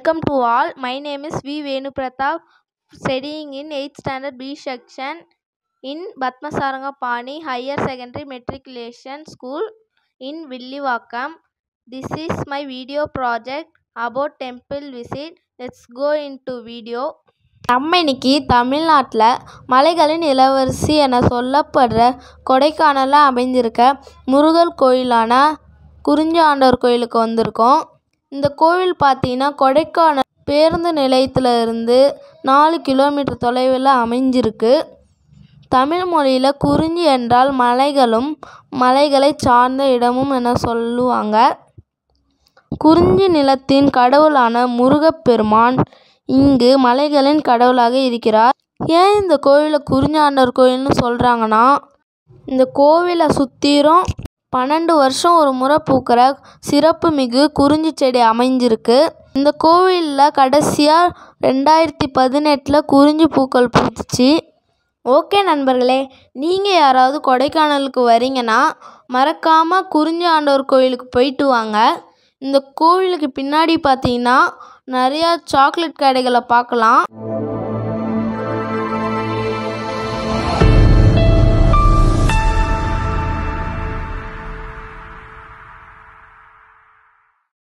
Welcome to all. My name is V. Venu Pratap, studying in 8th standard B section in Padmasarangapani Higher Secondary Matriculation School in Villivakam. This is my video project about temple visit. Let's go into video. நம்ம இன்னைக்கு தமிழ்நாட்டில் மலைகளின் இளவரசி என சொல்லப்படுற கொடைக்கானலில் அமைஞ்சிருக்க முருகர் கோயிலான குறிஞ்சாண்டவர் கோயிலுக்கு வந்திருக்கோம் இந்த கோவில் பார்த்தீங்கன்னா கொடைக்கானல் பேருந்து நிலையத்தில் இருந்து நாலு கிலோமீட்டர் தொலைவில் அமைஞ்சிருக்கு தமிழ் மொழியில் குறிஞ்சி என்றால் மலைகளும் மலைகளை சார்ந்த இடமும் என சொல்லுவாங்க குறிஞ்சி நிலத்தின் கடவுளான முருகப்பெருமான் இங்கு மலைகளின் கடவுளாக இருக்கிறார் ஏன் இந்த கோவிலை குறிஞ்சாண்டவர் கோயில்னு சொல்கிறாங்கன்னா இந்த கோவிலை சுற்றிலும் பன்னெண்டு வருஷம் ஒரு முறை பூக்கிற சிறப்பு மிகு குறிஞ்சி செடி அமைஞ்சிருக்கு இந்த கோவிலில் கடைசியாக ரெண்டாயிரத்தி பதினெட்டில் குறிஞ்சி பூக்கள் பூத்துச்சு ஓகே நண்பர்களே நீங்கள் யாராவது கொடைக்கானலுக்கு வரீங்கன்னா மறக்காமல் குறிஞ்சி ஆண்டவர் கோயிலுக்கு போயிட்டு வாங்க இந்த கோவிலுக்கு பின்னாடி பார்த்தீங்கன்னா நிறையா சாக்லேட் கடைகளை பார்க்கலாம்